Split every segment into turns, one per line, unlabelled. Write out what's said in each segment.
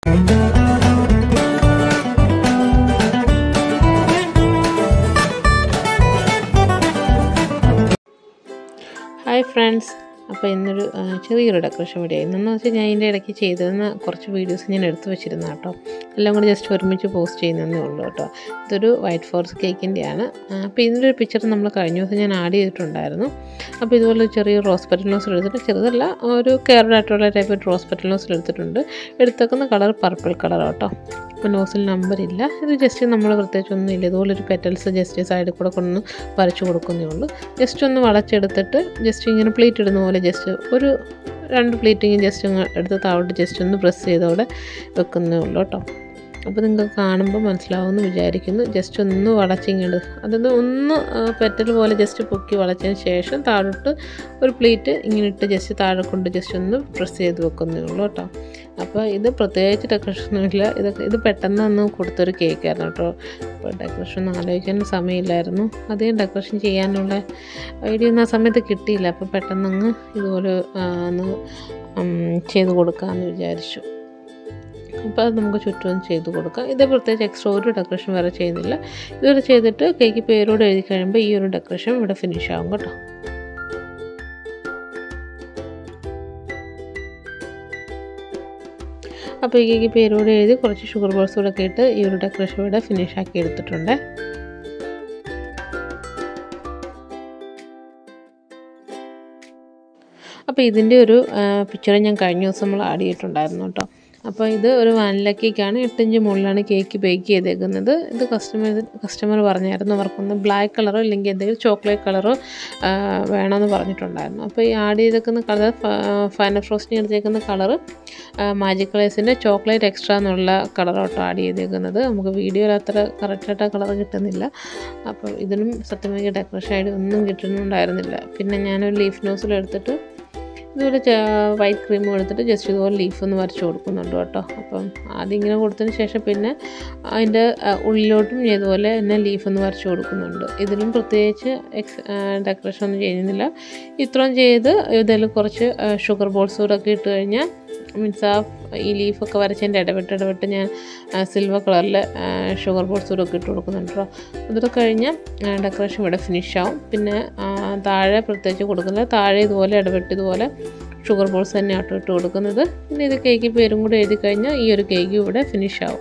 hi friends അപ്പോൾ ഇന്നൊരു ആ, ചെറിയൊരു ഡെക്കറേഷൻ വീഡിയോ ഇന്നെന്ന് വെച്ചാൽ ഞാൻ ഇതിൻ്റെ ഇടയ്ക്ക് ചെയ്തിരുന്ന കുറച്ച് വീഡിയോസ് ഞാൻ എടുത്തു വെച്ചിരുന്ന കേട്ടോ എല്ലാം കൂടി ജസ്റ്റ് ഒരുമിച്ച് പോസ്റ്റ് ചെയ്യുന്നതേ ഉള്ളൂ കേട്ടോ ഇതൊരു വൈറ്റ് ഫോറസ്റ്റ് കേക്കിൻ്റെയാണ് അപ്പോൾ ഇതിൻ്റെ ഒരു പിക്ചർ നമ്മൾ കഴിഞ്ഞ ദിവസം ഞാൻ ആഡ് ചെയ്തിട്ടുണ്ടായിരുന്നു അപ്പോൾ ഇതുപോലെ ഒരു ചെറിയ റോസ് പെറ്റൽ നോസിൽ എടുത്തിട്ട് ചെറുതല്ല ഒരു കെയർഡ് ആയിട്ടുള്ള ടൈപ്പ് റോസ് പെറ്റൽ നോസിൽ എടുത്തിട്ടുണ്ട് എടുത്തേക്കുന്ന കളർ പർപ്പിൾ കളർ കേട്ടോ അപ്പോൾ നോസിൽ നമ്പർ ഇല്ല ഇത് ജസ്റ്റ് നമ്മൾ പ്രത്യേകിച്ച് ഒന്നും ഇല്ല ഇതുപോലെ ഒരു പെറ്റൽസ് ജസ്റ്റ് സൈഡിൽ കൂടെ കൊണ്ടൊന്ന് വരച്ചു കൊടുക്കുന്നേ ഉള്ളൂ ജസ്റ്റ് ഒന്ന് വളച്ചെടുത്തിട്ട് ജസ്റ്റ് ഇങ്ങനെ പ്ലേറ്റ് ഇടുന്ന പോലെ ജസ്റ്റ് ഒരു രണ്ട് പ്ലേറ്റിങ് ജസ്റ്റ് അങ്ങ് എടുത്ത് താഴോട്ട് ജസ്റ്റ് ഒന്ന് പ്രസ് ചെയ്തവിടെ വെക്കുന്നേ ഉള്ളൂ കേട്ടോ അപ്പോൾ നിങ്ങൾക്ക് കാണുമ്പോൾ മനസ്സിലാവുമെന്ന് വിചാരിക്കുന്നു ജസ്റ്റ് ഒന്ന് വളച്ചിങ്ങോട്ട് അതൊന്ന് ഒന്ന് പെറ്റൽ പോലെ ജസ്റ്റ് പൊക്കി വളച്ചതിന് ശേഷം താഴോട്ട് ഒരു പ്ലേറ്റ് ഇങ്ങനെ ഇട്ട് ജസ്റ്റ് താഴെ കൊണ്ട് ജസ്റ്റ് ഒന്ന് പ്രസ് ചെയ്ത് വെക്കുന്നേ ഉള്ളൂ കേട്ടോ അപ്പോൾ ഇത് പ്രത്യേകിച്ച് ഡെക്കറേഷനൊന്നുമില്ല ഇതൊക്കെ ഇത് പെട്ടെന്ന് ഒന്ന് കൊടുത്തൊരു കേക്കായിരുന്നു കേട്ടോ അപ്പോൾ ഡെക്കറേഷൻ ഒന്നും ആലോചിക്കാൻ സമയമില്ലായിരുന്നു അധികം ഡെക്കറേഷൻ ചെയ്യാനുള്ള ഐഡിയ ഒന്നും ആ സമയത്ത് കിട്ടിയില്ല അപ്പോൾ പെട്ടെന്ന് അങ്ങ് ഇതുപോലെ ആ, ഒന്ന് ഉം, ചെയ്ത് കൊടുക്കാമെന്ന് വിചാരിച്ചു അപ്പോൾ അത് നമുക്ക് ചുറ്റും ഒന്ന് ചെയ്ത് കൊടുക്കാം ഇത് പ്രത്യേകിച്ച് എക്സ്ട്രാ ഒരു ഡെക്കറേഷൻ വേറെ ചെയ്യുന്നില്ല ഇതുവരെ ചെയ്തിട്ട് കേക്ക് പേരോട് എഴുതി കഴിയുമ്പോൾ ഈ ഒരു ഡെക്കറേഷൻ ഇവിടെ ഫിനിഷ് ആവും കേട്ടോ അപ്പോൾ ഈ കേക്ക് പേരോട് എഴുതി കുറച്ച് ഷുഗർ ബോൾസ് കൂടെ ഒക്കെ ഇട്ട് ഈ ഒരു ഡെക്കറേഷൻ ഇവിടെ ഫിനിഷ് ആക്കി എടുത്തിട്ടുണ്ട് അപ്പോൾ ഇതിൻ്റെ ഒരു പിക്ചർ ഞാൻ കഴിഞ്ഞ ദിവസം നമ്മൾ ആഡ് ചെയ്തിട്ടുണ്ടായിരുന്നു കേട്ടോ അപ്പോൾ ഇത് ഒരു വാനില കേക്കാണ് എട്ടിഞ്ച് മുകളിലാണ് കേക്ക് ബേക്ക് ചെയ്തേക്കുന്നത് ഇത് കസ്റ്റമർ കസ്റ്റമർ പറഞ്ഞായിരുന്നു അവർക്കൊന്ന് ബ്ലാക്ക് കളറോ ഇല്ലെങ്കിൽ എന്തെങ്കിലും ചോക്ലേറ്റ് കളറോ വേണമെന്ന് പറഞ്ഞിട്ടുണ്ടായിരുന്നു അപ്പോൾ ഈ ആഡ് ചെയ്തേക്കുന്ന കളർ ഫൈനൽ ഫ്രോസ്റ്റിന് എടുത്തേക്കുന്ന കളറ് മാജിക് കളേഴ്സിൻ്റെ ചോക്ലേറ്റ് എക്സ്ട്രാ എന്നുള്ള കളറോട്ടോ ആഡ് ചെയ്തേക്കുന്നത് നമുക്ക് വീഡിയോയിൽ അത്ര കറക്റ്റായിട്ട് ആ കളർ കിട്ടുന്നില്ല അപ്പോൾ ഇതിനും സത്യമായി ഡെക്കറേഷൻ ആയിട്ട് ഒന്നും കിട്ടുന്നുണ്ടായിരുന്നില്ല പിന്നെ ഞാനൊരു ലീഫ് നോസിൽ എടുത്തിട്ട് ഇതുപോലെ വൈറ്റ് ക്രീമും എടുത്തിട്ട് ജസ്റ്റ് ഇതുപോലെ ലീഫ് ഒന്ന് വരച്ച് കൊടുക്കുന്നുണ്ട് കേട്ടോ അപ്പം ആദ്യം ഇങ്ങനെ കൊടുത്തതിന് ശേഷം പിന്നെ അതിൻ്റെ ഉള്ളിലോട്ടും ഇതുപോലെ തന്നെ ലീഫ് ഒന്ന് വരച്ച് കൊടുക്കുന്നുണ്ട് ഇതിലും പ്രത്യേകിച്ച് എക്സ് ഡെക്കറേഷൻ ഒന്നും ചെയ്യുന്നില്ല ഇത്രയും ചെയ്ത് ഇതിൽ കുറച്ച് ഷുഗർ ബോൾസ് കൂടെ ഒക്കെ ഇട്ട് കഴിഞ്ഞാൽ മീൻസ് ആ ഈ ലീഫൊക്കെ വരച്ചതിൻ്റെ ഇടവിട്ട് ഇടവിട്ട് ഞാൻ സിൽവർ കളറിൽ ഷുഗർ ബോൾസ് കൂടെ ഒക്കെ ഇട്ട് കൊടുക്കുന്നുണ്ട് കേട്ടോ ഇതൊക്കെ കഴിഞ്ഞ് ഡെക്കറേഷൻ ഇവിടെ ഫിനിഷ് ആവും പിന്നെ ആ, താഴെ പ്രത്യേകിച്ച് കൊടുക്കുന്നത് താഴെ ഇതുപോലെ ഇടവിട്ട് ഇതുപോലെ ഷുഗർ ബോൾസ് തന്നെ ആട്ടോ ഇട്ട് കൊടുക്കുന്നത് പിന്നെ ഇത് കേക്ക് പേരും കൂടെ എഴുതി കഴിഞ്ഞാൽ ഈ ഒരു കേക്ക് ഇവിടെ ഫിനിഷ് ആവും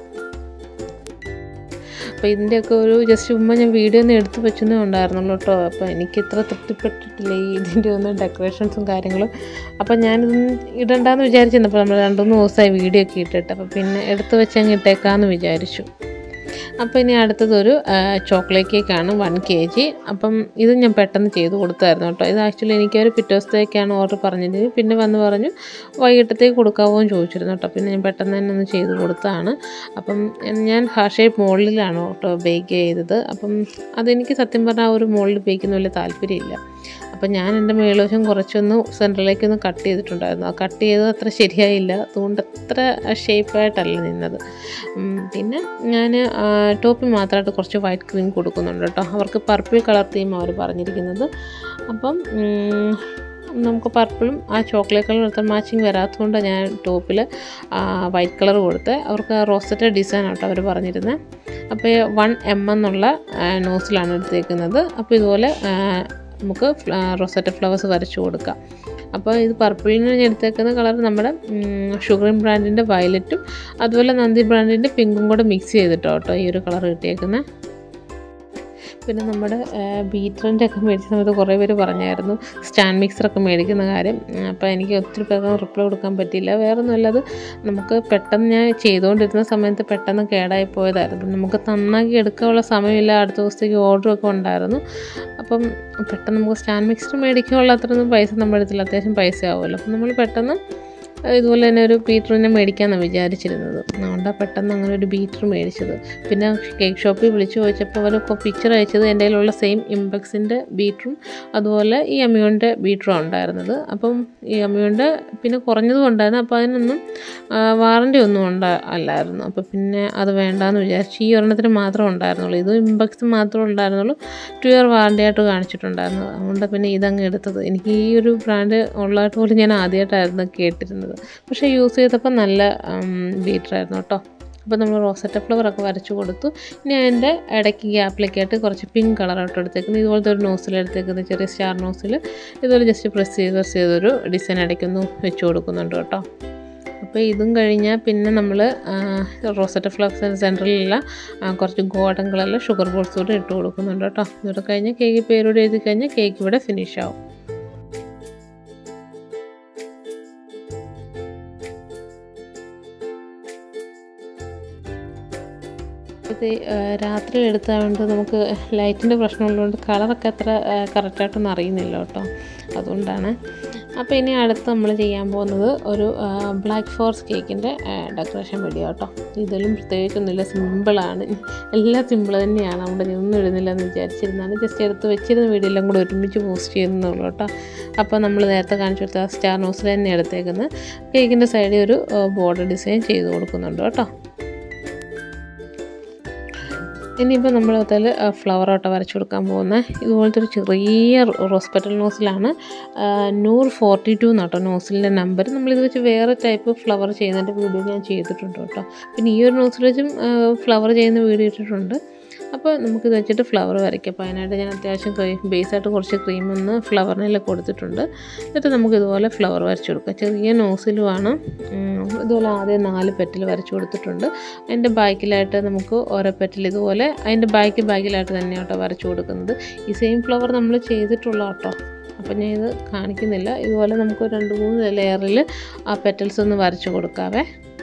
അപ്പോൾ ഇതിൻ്റെയൊക്കെ ഒരു ജസ്റ്റ് ഉമ്മ ഞാൻ വീഡിയോ ഒന്ന് എടുത്ത് വെച്ചെന്നേ ഉണ്ടായിരുന്നുള്ളൂ കേട്ടോ അപ്പോൾ എനിക്ക് ഇത്ര തൃപ്തിപ്പെട്ടിട്ടില്ല ഈ ഇതിൻ്റെ ഒന്നും ഡെക്കറേഷൻസും കാര്യങ്ങളും അപ്പോൾ ഞാനിതൊന്നും ഇടണ്ടെന്ന് വിചാരിച്ചിരുന്നപ്പോൾ നമ്മൾ രണ്ട് മൂന്ന് ദിവസമായി വീഡിയോ ഒക്കെ ഇട്ടിട്ട് അപ്പോൾ പിന്നെ എടുത്ത് വെച്ചങ്ങ് ഇട്ടേക്കാമെന്ന് വിചാരിച്ചു അപ്പോൾ ഇനി അടുത്തതൊരു ചോക്ലേറ്റ് കേക്കാണ് വൺ കെ ജി അപ്പം ഇത് ഞാൻ പെട്ടെന്ന് ചെയ്ത് കൊടുത്തായിരുന്നു കേട്ടോ ഇത് ആക്ച്വലി എനിക്കൊരു പിറ്റേ ദിവസത്തേക്കാണ് ഓർഡർ പറഞ്ഞിരുന്നത് പിന്നെ വന്ന് പറഞ്ഞു വൈകിട്ടത്തേക്ക് കൊടുക്കാവോ എന്ന് ചോദിച്ചിരുന്നു കേട്ടോ പിന്നെ ഞാൻ പെട്ടെന്ന് തന്നെ ഒന്ന് ചെയ്ത് കൊടുത്തതാണ് അപ്പം ഞാൻ ഹാർട്ട് ഷേപ്പ് മോൾഡിലാണ് കേട്ടോ ബേക്ക് ചെയ്തത് അപ്പം അതെനിക്ക് സത്യം പറഞ്ഞാൽ ആ ഒരു മോൾഡ് ബേക്കുന്ന വലിയ താല്പര്യമില്ല അപ്പം ഞാൻ എൻ്റെ മേളുവശം കുറച്ചൊന്ന് സെൻറ്ററിലേക്ക് ഒന്ന് കട്ട് ചെയ്തിട്ടുണ്ടായിരുന്നു ആ കട്ട് ചെയ്തത് അത്ര ശരിയായില്ല അതുകൊണ്ട് അത്ര ഷേപ്പായിട്ടല്ല നിന്നത് ഉം, പിന്നെ ഞാൻ ടോപ്പിൽ മാത്രമായിട്ട് കുറച്ച് വൈറ്റ് ക്രീം കൊടുക്കുന്നുണ്ട് കേട്ടോ അവർക്ക് പർപ്പിൾ കളർ തീം അവർ പറഞ്ഞിരിക്കുന്നത് അപ്പം ഉം, നമുക്ക് പർപ്പിളും ആ ചോക്ലേറ്റ് കളറും അത്ര മാച്ചിങ് വരാത്തതുകൊണ്ട് ഞാൻ ടോപ്പിൽ വൈറ്റ് കളർ കൊടുത്ത് അവർക്ക് റോസറ്റ ഡിസൈൻ ആട്ടോ അവർ പറഞ്ഞിരുന്നത് അപ്പോൾ വൺ എം എന്നുള്ള നോസിലാണ് എടുത്തേക്കുന്നത് അപ്പോൾ ഇതുപോലെ ആ, നമുക്ക് റോസറ്റ ഫ്ലവേഴ്സ് വരച്ചു കൊടുക്കാം അപ്പോൾ ഇത് പർപ്പിളിന് ഞാൻ എടുത്തേക്കുന്ന കളർ നമ്മുടെ ഷുഗറിൻ ബ്രാൻഡിൻ്റെ വയലറ്റും അതുപോലെ നന്ദി ബ്രാൻഡിൻ്റെ പിങ്കും കൂടെ മിക്സ് ചെയ്തിട്ടോ കേട്ടോ ഈ ഒരു കളർ കിട്ടിയേക്കുന്നത് പിന്നെ നമ്മുടെ ബീറ്ററിൻ്റെ ഒക്കെ മേടിച്ച സമയത്ത് കുറേ പേര് പറഞ്ഞായിരുന്നു സ്റ്റാൻഡ് മിക്സറൊക്കെ മേടിക്കുന്ന കാര്യം ഉം, അപ്പോൾ എനിക്ക് ഒത്തിരി പേർക്ക് റിപ്ലൈ കൊടുക്കാൻ പറ്റിയില്ല വേറെ ഒന്നുമല്ല അത് നമുക്ക് പെട്ടെന്ന് ഞാൻ ചെയ്തുകൊണ്ടിരുന്ന സമയത്ത് പെട്ടെന്ന് കേടായി പോയതായിരുന്നു നമുക്ക് നന്നാക്കി എടുക്കാനുള്ള സമയമില്ല അടുത്ത ദിവസത്തേക്ക് ഓർഡറൊക്കെ ഉണ്ടായിരുന്നു അപ്പം പെട്ടെന്ന് നമുക്ക് സ്റ്റാൻഡ് മിക്സർ മേടിക്കാനുള്ള അത്രയൊന്നും പൈസ നമ്മുടെ അടുത്തില്ല അത്യാവശ്യം പൈസ ആവുമല്ലോ അപ്പം നമ്മൾ പെട്ടെന്ന് ഇതുപോലെ തന്നെ ഒരു ബീറ്ററിനെ മേടിക്കാമെന്നാണ് വിചാരിച്ചിരുന്നത് അതുകൊണ്ടാണ് പെട്ടെന്ന് അങ്ങനെ ഒരു ബീറ്റർ മേടിച്ചത് പിന്നെ കേക്ക് ഷോപ്പിൽ വിളിച്ചു ചോദിച്ചപ്പോൾ അവർ പിക്ചർ അയച്ചത് എൻ്റെ കയ്യിലുള്ള സെയിം ഇമ്പക്സിൻ്റെ ബീറ്ററും അതുപോലെ ഈ അമ്യൂണിൻ്റെ ബീറ്ററും ഉണ്ടായിരുന്നത് അപ്പം ഈ അമ്യൂണിൻ്റെ പിന്നെ കുറഞ്ഞതും ഉണ്ടായിരുന്നു അപ്പോൾ അതിനൊന്നും വാറണ്ടി ഒന്നും ഉണ്ടാ അല്ലായിരുന്നു അപ്പോൾ പിന്നെ അത് വേണ്ടാന്ന് വിചാരിച്ചു ഈ ഒരെണ്ണത്തിന് മാത്രമേ ഉണ്ടായിരുന്നുള്ളൂ ഇത് ഇമ്പക്സ് മാത്രമേ ഉണ്ടായിരുന്നുള്ളൂ ടു ഇയർ വാറണ്ടി ആയിട്ട് കാണിച്ചിട്ടുണ്ടായിരുന്നു അതുകൊണ്ട് പിന്നെ ഇതങ്ങ് എടുത്തത് എനിക്ക് ഈ ഒരു ബ്രാൻഡ് ഉള്ളതായിട്ട് പോലും ഞാൻ ആദ്യമായിട്ടായിരുന്നു കേട്ടിരുന്നത് ചെയ്തത് പക്ഷേ യൂസ് ചെയ്തപ്പോൾ നല്ല ബീറ്ററായിരുന്നു കേട്ടോ അപ്പോൾ നമ്മൾ റോസറ്റ ഫ്ലവറൊക്കെ വരച്ച് കൊടുത്തു ഇനി അതിൻ്റെ ഇടയ്ക്ക് ഗ്യാപ്പിലൊക്കെ ആയിട്ട് കുറച്ച് പിങ്ക് കളറായിട്ട് എടുത്തേക്കുന്നത് ഇതുപോലത്തെ ഒരു നോസിൽ എടുത്തേക്കുന്നത് ചെറിയ സ്റ്റാർ നോസിൽ ഇതുപോലെ ജസ്റ്റ് പ്രസ് ചെയ്ത് പ്രസ് ചെയ്തൊരു ഡിസൈൻ ഇടയ്ക്കൊന്ന് വെച്ച് കൊടുക്കുന്നുണ്ട് കേട്ടോ അപ്പോൾ ഇതും കഴിഞ്ഞാൽ പിന്നെ നമ്മൾ റോസറ്റ ഫ്ലവർ സെൻറ്ററിലുള്ള കുറച്ച് ഗോൾഡൻ കളറിൽ ഷുഗർ ബോൾസ് കൂടെ ഇട്ട് കൊടുക്കുന്നുണ്ട് കേട്ടോ ഇതോടെ കഴിഞ്ഞാൽ കേക്ക് പേരോട് എഴുതി കഴിഞ്ഞാൽ കേക്ക് ഇവിടെ ഫിനിഷ് ആവും ഇത് രാത്രി എടുത്തതുകൊണ്ട് നമുക്ക് ലൈറ്റിൻ്റെ പ്രശ്നമുള്ളതുകൊണ്ട് കളറൊക്കെ അത്ര കറക്റ്റായിട്ടൊന്നും അറിയുന്നില്ല കേട്ടോ അതുകൊണ്ടാണ് അപ്പോൾ ഇനി അടുത്ത് നമ്മൾ ചെയ്യാൻ പോകുന്നത് ഒരു ബ്ലാക്ക് ഫോറസ്റ്റ് കേക്കിൻ്റെ ഡെക്കറേഷൻ വീഡിയോ കേട്ടോ ഇതിലും പ്രത്യേകിച്ചൊന്നുമില്ല സിമ്പിളാണ് എല്ലാം സിമ്പിൾ തന്നെയാണ് നമ്മുടെ ഒന്നും ഇടുന്നില്ല എന്ന് വിചാരിച്ചിരുന്നാണ് ജസ്റ്റ് എടുത്ത് വെച്ചിരുന്ന വീഡിയോ എല്ലാം കൂടെ ഒരുമിച്ച് പോസ്റ്റ് ചെയ്യുന്നുള്ളൂ കേട്ടോ അപ്പോൾ നമ്മൾ നേരത്തെ കാണിച്ചു കൊടുത്ത സ്റ്റാർ നോസിൽ തന്നെ എടുത്തേക്കുന്നത് കേക്കിൻ്റെ സൈഡിൽ ഒരു ബോർഡർ ഡിസൈൻ ചെയ്ത് കൊടുക്കുന്നുണ്ട് കേട്ടോ ഇനിയിപ്പോൾ നമ്മൾ അതിൽ ഫ്ലവർ ആയിട്ട് വരച്ചു കൊടുക്കാൻ പോകുന്ന ഇതുപോലത്തെ ഒരു ചെറിയ റോസ് പെറ്റൽ നോസിലാണ് നൂറ് ഫോർട്ടി ടു എന്നാട്ടോ നോസിലിൻ്റെ നമ്പർ നമ്മളിത് വെച്ച് വേറെ ടൈപ്പ് ഫ്ലവർ ചെയ്യുന്നതിൻ്റെ വീഡിയോ ഞാൻ ചെയ്തിട്ടുണ്ട് കേട്ടോ പിന്നെ ഈ ഒരു നോസിൽ വെച്ചും ഫ്ലവർ ചെയ്യുന്ന വീഡിയോ ഇട്ടിട്ടുണ്ട് അപ്പോൾ നമുക്കിത് വെച്ചിട്ട് ഫ്ലവർ വരയ്ക്കാം അപ്പോൾ അതിനായിട്ട് ഞാൻ അത്യാവശ്യം ബേസായിട്ട് കുറച്ച് ക്രീം ഒന്ന് ഫ്ലവറിനെല്ലാം കൊടുത്തിട്ടുണ്ട് എന്നിട്ട് നമുക്ക് ഇതുപോലെ ഫ്ലവർ വരച്ചു കൊടുക്കാം ചെറിയ നോസിലുമാണ് ഇതുപോലെ ആദ്യം നാല് പെറ്റൽ വരച്ചു കൊടുത്തിട്ടുണ്ട് അതിൻ്റെ ബാക്കിലായിട്ട് നമുക്ക് ഓരോ പെറ്റൽ ഇതുപോലെ അതിൻ്റെ ബാക്കി ബാക്കിലായിട്ട് തന്നെ കേട്ടോ വരച്ചു കൊടുക്കുന്നത് ഈ സെയിം ഫ്ലവർ നമ്മൾ ചെയ്തിട്ടുള്ള കേട്ടോ അപ്പം ഞാൻ ഇത് കാണിക്കുന്നില്ല ഇതുപോലെ നമുക്ക് രണ്ട് മൂന്ന് ലെയറിൽ ആ പെറ്റൽസ് ഒന്ന് വരച്ചു കൊടുക്കാവേ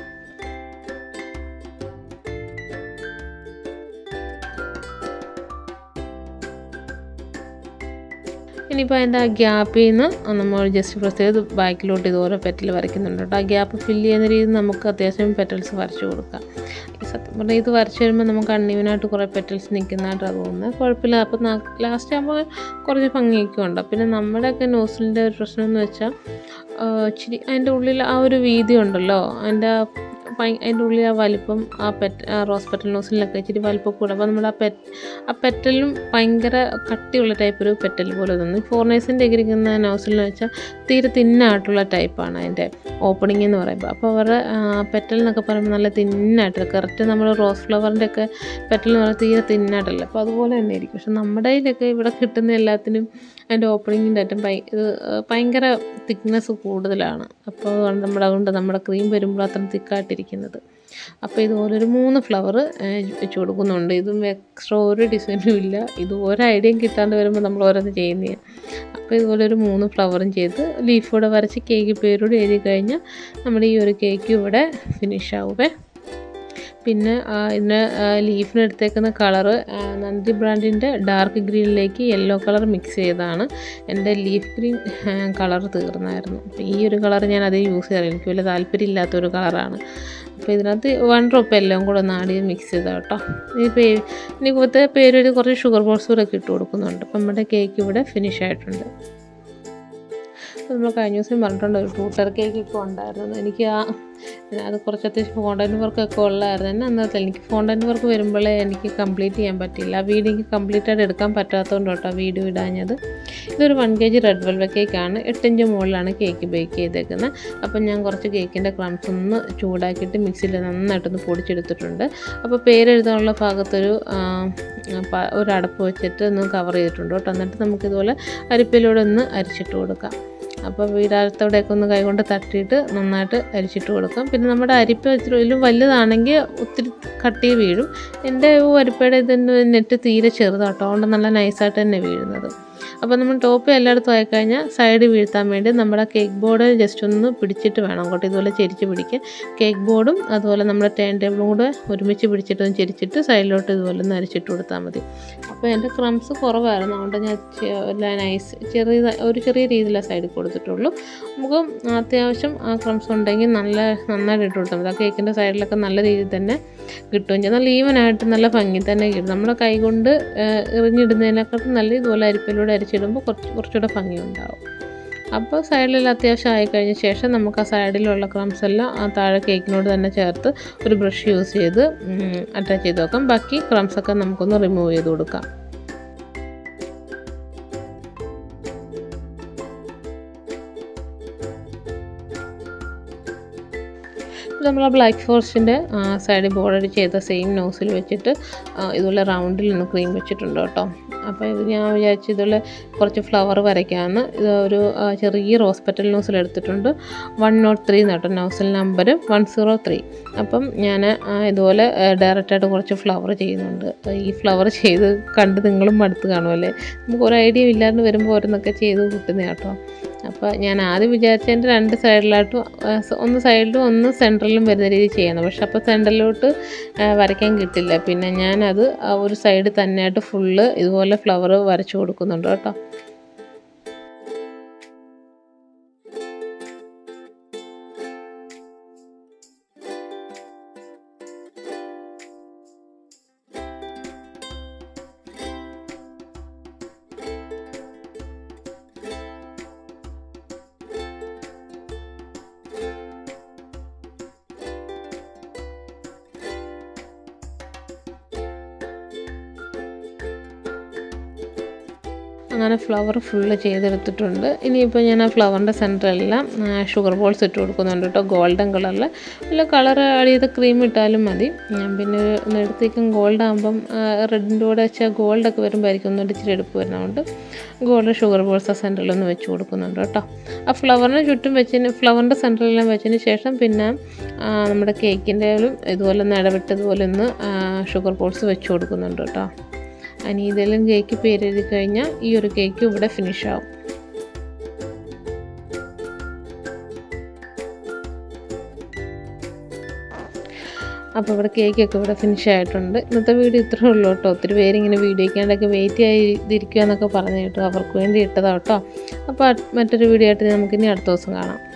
ഇനിയിപ്പോൾ അതിൻ്റെ ആ ഗ്യാപ്പിൽ നിന്ന് നമ്മൾ ജസ്റ്റ് പ്രസ് ചെയ്ത് ബാക്കിലോട്ട് ഇതുപോലെ പെറ്റൽ വരയ്ക്കുന്നുണ്ട് കേട്ടോ ആ ഗ്യാപ്പ് ഫില്ല് ചെയ്യുന്ന രീതിയിൽ നമുക്ക് അത്യാവശ്യം പെറ്റൽസ് വരച്ച് കൊടുക്കാം സത്യം പറഞ്ഞാൽ ഇത് വരച്ച് വരുമ്പോൾ നമുക്ക് അണ്ണീവനായിട്ട് കുറേ പെറ്റൽസ് നിൽക്കുന്നതായിട്ടാണ് തോന്നുന്നത് കുഴപ്പമില്ല അപ്പോൾ ലാസ്റ്റ് ആകുമ്പോൾ കുറച്ച് ഭംഗിയൊക്കെ ഉണ്ട് പിന്നെ നമ്മുടെയൊക്കെ നോസിലിൻ്റെ ഒരു പ്രശ്നം എന്ന് വെച്ചാൽ ഇച്ചിരി അതിൻ്റെ ഉള്ളിൽ ആ ഒരു വീതി ഉണ്ടല്ലോ അതിൻ്റെ അതിൻ്റെ ഉള്ളിൽ ആ വലിപ്പം ആ പെറ്റ് ആ റോസ് പെറ്റൽ നോസിലൊക്കെ ഇച്ചിരി വലിപ്പം കൂടെ അപ്പോൾ നമ്മുടെ ആ പെറ്റ് ആ പെറ്റലും ഭയങ്കര കട്ടിയുള്ള ടൈപ്പ് ഒരു പെറ്റൽ പോലെ തോന്നി ഫോറിനേഴ്സിൻ്റെ ഒക്കെ ഇരിക്കുന്ന നോസിലെന്ന് വെച്ചാൽ തീരെ തിന്നായിട്ടുള്ള ടൈപ്പാണ് അതിൻ്റെ ഓപ്പണിംഗ് എന്ന് പറയുമ്പോൾ അപ്പോൾ അവരുടെ പെറ്റൽ എന്നൊക്കെ പറയുമ്പോൾ നല്ല തിന്നായിട്ട് കറക്റ്റ് നമ്മൾ റോസ് ഫ്ലവറിൻ്റെ ഒക്കെ പെറ്റൽ എന്ന് പറയുന്നത് തീരെ തിന്നായിട്ടല്ല അപ്പോൾ അതുപോലെ തന്നെ ആയിരിക്കും പക്ഷെ നമ്മുടെ കയ്യിലൊക്കെ ഇവിടെ കിട്ടുന്ന എല്ലാത്തിനും അതിൻ്റെ ഓപ്പണിങ്ങിൻ്റെ ആയിട്ടും ഭയ ഇത് ഭയങ്കര തിക്നെസ് കൂടുതലാണ് അപ്പോൾ അതുകൊണ്ട് നമ്മുടെ അതുകൊണ്ട് നമ്മുടെ ക്രീം വരുമ്പോൾ അത്ര തിക്കായിട്ടിരിക്കുന്നത് അപ്പോൾ ഇതുപോലെ ഒരു മൂന്ന് ഫ്ലവർ വെച്ച് കൊടുക്കുന്നുണ്ട് ഇതും എക്സ്ട്രാ ഒരു ഡിസൈനും ഇല്ല ഇത് ഒരു ഐഡിയയും കിട്ടാണ്ട് വരുമ്പോൾ നമ്മൾ ഓരോന്ന് ചെയ്യുന്നതാണ് അപ്പോൾ ഇതുപോലെ ഒരു മൂന്ന് ഫ്ലവറും ചെയ്ത് ലീഫൂടെ വരച്ച് കേക്ക് പേരോട് എഴുതി കഴിഞ്ഞാൽ നമ്മുടെ ഈ ഒരു കേക്ക് ഇവിടെ ഫിനിഷ് ആവുമേ പിന്നെ ഇതിന് ലീഫിന് എടുത്തേക്കുന്ന കളറ് നന്ദി ബ്രാൻഡിൻ്റെ ഡാർക്ക് ഗ്രീനിലേക്ക് യെല്ലോ കളർ മിക്സ് ചെയ്താണ് എൻ്റെ ലീഫ് ഗ്രീൻ കളർ തീർന്നായിരുന്നു അപ്പോൾ ഈ ഒരു കളർ ഞാൻ അതേ യൂസ് ചെയ്യാറില്ല എനിക്ക് വലിയ താല്പര്യമില്ലാത്തൊരു കളറാണ് അപ്പോൾ ഇതിനകത്ത് വൺ ഡ്രോപ്പ് എല്ലാം കൂടെ ഒന്ന് ആഡ് ചെയ്ത് മിക്സ് ചെയ്താൽ കേട്ടോ ഈ പേ ഇനി ഇപ്പോഴത്തെ പേര് കുറച്ച് ഷുഗർ ബോൾസ് കൂടെ ഇട്ട് കൊടുക്കുന്നുണ്ട് അപ്പം നമ്മുടെ കേക്ക് ഇവിടെ ഫിനിഷ് ആയിട്ടുണ്ട് നമ്മൾ കഴിഞ്ഞ ദിവസം പറഞ്ഞിട്ടുണ്ട് ഒരു ടൂട്ടർ കേക്ക് ഇപ്പോൾ ഉണ്ടായിരുന്നു എനിക്ക് ആ അത് കുറച്ച് അത്യാവശ്യം ഫോണ്ടൻറ്റ് വർക്കൊക്കെ ഉള്ളതായിരുന്നു എന്നെ അന്നത്തെ എനിക്ക് ഫോണ്ടൻറ്റ് വർക്ക് വരുമ്പോഴേ എനിക്ക് കംപ്ലീറ്റ് ചെയ്യാൻ പറ്റില്ല ആ വീഡിയോ എനിക്ക് കംപ്ലീറ്റ് ആയിട്ട് എടുക്കാൻ പറ്റാത്തതുകൊണ്ട് കേട്ടോ വീഡിയോ ഇടാഞ്ഞത് ഇതൊരു one K G red velvet കേക്കാണ് എട്ടിഞ്ച് മുകളിലാണ് കേക്ക് ബേക്ക് ചെയ്തേക്കുന്നത് അപ്പം ഞാൻ കുറച്ച് കേക്കിൻ്റെ ക്രംസ് ഒന്ന് ചൂടാക്കിയിട്ട് മിക്സിയിൽ നന്നായിട്ടൊന്ന് പൊടിച്ചെടുത്തിട്ടുണ്ട് അപ്പോൾ പേരെഴുതാനുള്ള ഭാഗത്തൊരു ഒരു അടപ്പ് വെച്ചിട്ട് ഒന്ന് കവർ ചെയ്തിട്ടുണ്ട് കേട്ടോ എന്നിട്ട് നമുക്കിതുപോലെ അരിപ്പയിലൂടെ ഒന്ന് അരിച്ചിട്ട് കൊടുക്കാം അപ്പോൾ വീടാലത്തോടെയൊക്കെ ഒന്ന് കൈകൊണ്ട് തട്ടിയിട്ട് നന്നായിട്ട് അരിച്ചിട്ട് കൊടുക്കാം പിന്നെ നമ്മുടെ അരിപ്പ ഇതിലും വലുതാണെങ്കിൽ ഒത്തിരി കട്ടി വീഴും എൻ്റെ അരിപ്പയുടെ ഇതിൻ്റെ നെറ്റ് തീരെ ചെറുതാട്ടോ അതുകൊണ്ട് നല്ല നൈസായിട്ട് തന്നെ വീഴുന്നത് അപ്പോൾ നമ്മൾ ടോപ്പ് എല്ലായിടത്തും ആയിക്കഴിഞ്ഞാൽ സൈഡ് വീഴ്ത്താൻ വേണ്ടി നമ്മുടെ കേക്ക് ബോർഡ് ജസ്റ്റ് ഒന്ന് പിടിച്ചിട്ട് വേണം അങ്ങോട്ട് ഇതുപോലെ ചെരിച്ച് പിടിക്കുക കേക്ക് ബോർഡും അതുപോലെ നമ്മുടെ ടേൺ ടേബിളും കൂടെ ഒരുമിച്ച് പിടിച്ചിട്ട് ഒന്ന് ചെരിച്ചിട്ട് സൈഡിലോട്ട് ഇതുപോലെ ഒന്ന് അരിച്ചിട്ട് കൊടുത്താൽ മതി അപ്പോൾ എൻ്റെ ക്രംസ് കുറവായിരുന്നു അതുകൊണ്ട് ഞാൻ നൈസ് ചെറിയ ഒരു ചെറിയ രീതിയിലാണ് സൈഡിൽ കൊടുത്തിട്ടുള്ളൂ നമുക്ക് അത്യാവശ്യം ആ ക്രംസ് ഉണ്ടെങ്കിൽ നല്ല നന്നായിട്ട് ഇട്ട് കൊടുത്താൽ മതി ആ കേക്കിൻ്റെ സൈഡിലൊക്കെ നല്ല രീതിയിൽ തന്നെ കിട്ടുകയും ചെയ്യും നല്ല ഈവനായിട്ട് നല്ല ഭംഗി തന്നെ കിട്ടും നമ്മുടെ കൈ കൊണ്ട് എറിഞ്ഞിടുന്നതിനെക്കാട്ടും നല്ല ഇതുപോലെ അരിപ്പിലൂടെ അരിച്ചിടുമ്പോൾ കുറച്ച് കുറച്ചുകൂടെ ഭംഗി ഉണ്ടാവും അപ്പോൾ സൈഡിലെല്ലാം അത്യാവശ്യം ആയിക്കഴിഞ്ഞ ശേഷം നമുക്ക് ആ സൈഡിലുള്ള ക്രംസ് എല്ലാം ആ താഴെ കേക്കിനോട് തന്നെ ചേർത്ത് ഒരു ബ്രഷ് യൂസ് ചെയ്ത് അറ്റാച്ച് ചെയ്ത് വെക്കാം ബാക്കി ക്രംസൊക്കെ നമുക്കൊന്ന് റിമൂവ് ചെയ്ത് കൊടുക്കാം നമ്മൾ ആ ബ്ലാക്ക് ഫോറസ്റ്റിൻ്റെ സൈഡിൽ ബോർഡർ ചെയ്ത സെയിം നോസിൽ വെച്ചിട്ട് ആ, ഇതുപോലെ റൗണ്ടിൽ നിന്ന് ക്രീം വെച്ചിട്ടുണ്ട് കേട്ടോ അപ്പോൾ ഇത് ഞാൻ വിചാരിച്ചു ഇതുപോലെ കുറച്ച് ഫ്ലവർ വരയ്ക്കാമെന്ന് ഇത് ഒരു ആ, ചെറിയ റോസ് പെറ്റൽ നോസിൽ എടുത്തിട്ടുണ്ട് വൺ നോട്ട് ത്രീ കേട്ടോ nozzle number one zero three അപ്പം ഞാൻ ആ, ഇതുപോലെ ഡയറക്റ്റായിട്ട് കുറച്ച് ഫ്ലവർ ചെയ്യുന്നുണ്ട് അപ്പോൾ ഈ ഫ്ലവർ ചെയ്ത് കണ്ട് നിങ്ങളും മടുത്ത് കാണുമല്ലേ നമുക്ക് ഒരു ഐഡിയ ഇല്ലാണ്ട് വരുമ്പോൾ ഓരോന്നൊക്കെ ചെയ്ത് കൂട്ടുന്ന കേട്ടോ അപ്പോൾ ഞാൻ ആദ്യം വിചാരിച്ചതിൻ്റെ രണ്ട് സൈഡിലായിട്ടും ആ, സ- ഒന്ന് സൈഡിലും ഒന്ന് സെൻറ്ററിലും വരുന്ന രീതിയിൽ ചെയ്യണം പക്ഷെ അപ്പോൾ സെൻറ്ററിലോട്ട് വരയ്ക്കാൻ കിട്ടില്ല പിന്നെ ഞാനത് ആ ഒരു സൈഡ് തന്നെയായിട്ട് ഫുള്ള് ഇതുപോലെ ഫ്ലവർ വരച്ചു കൊടുക്കുന്നുണ്ട് കേട്ടോ അങ്ങനെ ഫ്ലവർ ഫുള്ള് ചെയ്തെടുത്തിട്ടുണ്ട് ഇനിയിപ്പോൾ ഞാൻ ആ ഫ്ലവറിൻ്റെ സെൻറ്ററെല്ലാം ഷുഗർ ബോൾസ് ഇട്ട് കൊടുക്കുന്നുണ്ട് കേട്ടോ ഗോൾഡൻ കളറിൽ അല്ല കളർ ആഡ് ചെയ്ത ക്രീം ഇട്ടാലും മതി ഞാൻ പിന്നെ ഒരു ഒന്ന് എടുത്തേക്കും ഗോൾഡ് ആകുമ്പം റെഡിൻ്റെ കൂടെ വെച്ചാൽ ഗോൾഡൊക്കെ വരുമ്പോഴായിരിക്കും ഒന്നുകൂടി ഇച്ചിരി എടുപ്പ് വരുന്നതുകൊണ്ട് ഗോൾഡ് ഷുഗർ ബോൾസ് ആ സെൻറ്ററിൽ ഒന്ന് വെച്ച് കൊടുക്കുന്നുണ്ട് കേട്ടോ ആ ഫ്ലവറിന് ചുറ്റും വെച്ചതിന് ഫ്ലവറിൻ്റെ സെൻറ്ററിലെല്ലാം വെച്ചതിന് ശേഷം പിന്നെ ആ, നമ്മുടെ കേക്കിൻ്റെ ഇതുപോലെ ഒന്ന് ഇടവിട്ട് ഇതുപോലെ ഒന്ന് ഷുഗർ ബോൾസ് വെച്ച് കൊടുക്കുന്നുണ്ട് കേട്ടോ ഇനി ഇതെല്ലാം കേക്ക് പേരെഴുതി കഴിഞ്ഞാൽ ഈ ഒരു കേക്ക് ഇവിടെ ഫിനിഷ് ആവും അപ്പോൾ ഇവിടെ കേക്കൊക്കെ ഇവിടെ ഫിനിഷ് ആയിട്ടുണ്ട് ഇന്നത്തെ വീഡിയോ ഇത്രേ ഉള്ളൂ കേട്ടോ ഒത്തിരി പേര് ഇങ്ങനെ വീഡിയോക്കാണ്ടൊക്കെ വെയിറ്റ് ചെയ്തിരിക്കുക എന്നൊക്കെ പറഞ്ഞു കേട്ടോ അവർക്ക് വേണ്ടി ഇട്ടതാണ് കേട്ടോ അപ്പോൾ മറ്റൊരു വീഡിയോ ആയിട്ട് നമുക്കിനി അടുത്ത ദിവസം കാണാം